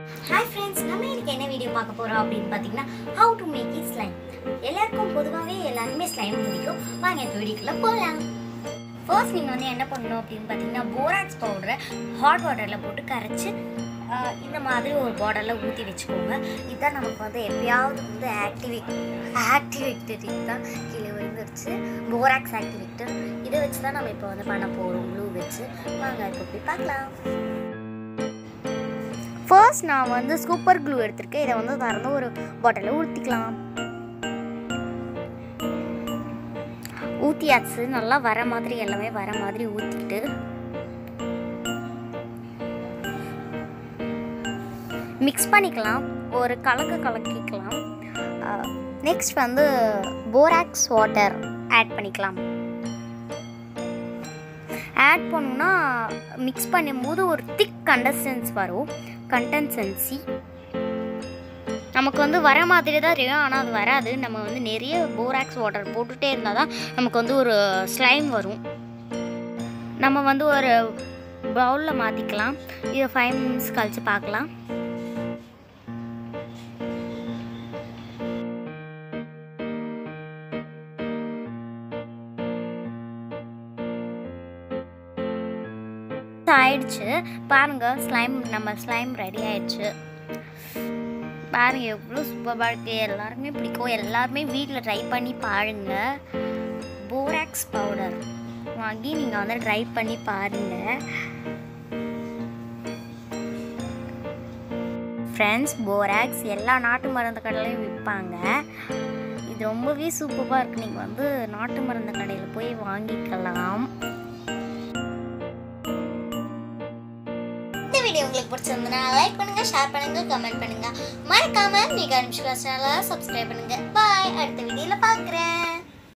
hi friends நம்ம இன்னைக்கு என்ன வீடியோ பார்க்க போறோம் அப்படின்னு பார்த்தீங்கன்னா how to make it slime எல்லாருக்கும் பொதுவாகவே எல்லாருமே ஸ்லைம் பிடிக்கும் வாங்க இப்போ வீடியோக்குள்ள போகலாம் ஃபர்ஸ்ட் நீங்கள் வந்து என்ன பண்ணணும் அப்படின்னு பார்த்தீங்கன்னா போராக்ஸ் பவுடரை ஹாட் வாட்டரில் போட்டு கரைச்சி ஆஹ், இந்த மாதிரி ஒரு பாட்டிலில் ஊற்றி வச்சுக்கோங்க இதுதான் நமக்கு வந்து எப்பயாவது வந்து ஆக்டிவேட் ஆக்டிவேட்டர் தான் கீழே விழுந்துருச்சு போராக்ஸ் ஆக்டிவேட்டர் இதை வச்சு தான் நம்ம இப்போ வந்து பண்ண போகிறோம் ப்ளூ வச்சு வாங்க இப்போ போய் பார்க்கலாம் ஃபர்ஸ்ட் நான் வந்து சூப்பர் க்ளூ எடுத்திருக்கேன் இதை வந்து திறந்து ஒரு பாட்டிலில் ஊற்றிக்கலாம் ஊற்றியாச்சு நல்லா வர மாதிரி எல்லாமே வர மாதிரி ஊற்றிட்டு மிக்ஸ் பண்ணிக்கலாம் ஒரு கலக்கு கலக்கிக்கலாம் நெக்ஸ்ட் வந்து போராக்ஸ் வாட்டர் ஆட் பண்ணிக்கலாம் ஆட் பண்ணோம்னா மிக்ஸ் பண்ணும்போது ஒரு திக் கண்டஸ்டன்ஸ் வரும் கண்டன்சன்சி நமக்கு வந்து வர மாதிரி தான் தெரியும் ஆனால் அது வராது நம்ம வந்து நிறைய போராக்ஸ் வாட்டர் போட்டுகிட்டே இருந்தால் தான் நமக்கு வந்து ஒரு ஸ்லைம் வரும் நம்ம வந்து ஒரு பவுலில் மாற்றிக்கலாம் இதை ஃபைவ் மினிட்ஸ் கழித்து பார்க்கலாம் ஆயிடுச்சு பாருங்க ஸ்லைம் நம்ம ஸ்லைம் ரெடி ஆயிடுச்சு பாருங்க எவ்வளோ சூப்பராக இருக்கு எல்லாருமே பிடிக்கும் எல்லாருமே வீட்டில் ட்ரை பண்ணி பாருங்க போராக்ஸ் பவுடர் வாங்கி நீங்கள் வந்து ட்ரை பண்ணி பாருங்க ஃப்ரெண்ட்ஸ் போராக்ஸ் எல்லா நாட்டு மருந்து கடையிலையும் விற்பாங்க இது ரொம்பவே சூப்பராக இருக்குது நீங்கள் வந்து நாட்டு மருந்து கடையில் போய் வாங்கிக்கலாம் இந்த வீடியோ உங்களுக்கு பிடிச்சிருந்தனா லைக் பண்ணுங்க ஷேர் பண்ணுங்க கமெண்ட் பண்ணுங்க மறக்காம நீங்க அனுப்பிச்சு சேனலை சப்ஸ்கிரைப் பண்ணுங்க பாய் அடுத்த வீடியோல பார்க்குறேன்